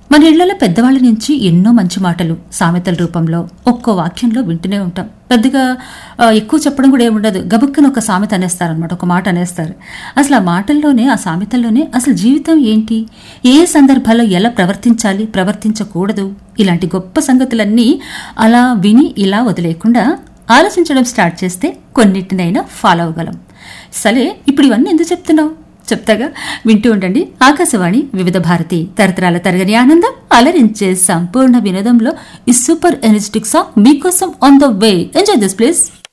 మన ఇళ్లలో పెద్దవాళ్ళ నుంచి ఎన్నో మంచి మాటలు సామెతల రూపంలో ఒక్కో వాక్యంలో వింటూనే ఉంటాం పెద్దగా ఆ, ఎక్కువ చెప్పడం కూడా ఏముండదు గబుక్కన ఒక సామెత అనేస్తారనమాట ఒక మాట అనేస్తారు అసలు ఆ మాటల్లోనే ఆ సామెతల్లోనే అసలు జీవితం ఏంటి ఏ సందర్భాల్లో ఎలా ప్రవర్తించాలి ప్రవర్తించకూడదు ఇలాంటి గొప్ప సంగతులన్నీ అలా విని ఇలా వదిలేయకుండా ఆలోచించడం స్టార్ట్ చేస్తే కొన్నిటినైనా ఫాలో అవ్వగలం సరే ఇప్పుడు ఇవన్నీ ఎందుకు చెప్తున్నావు చెప్తాగా వింటూ ఉండండి ఆకాశవాణి వివిధ భారతి తరతరాల తరగని ఆనందం అలరించే సంపూర్ణ వినోదంలో ఈ సూపర్ ఎనర్జెటిక్ సాంగ్ మీకోసం on the way enjoy this please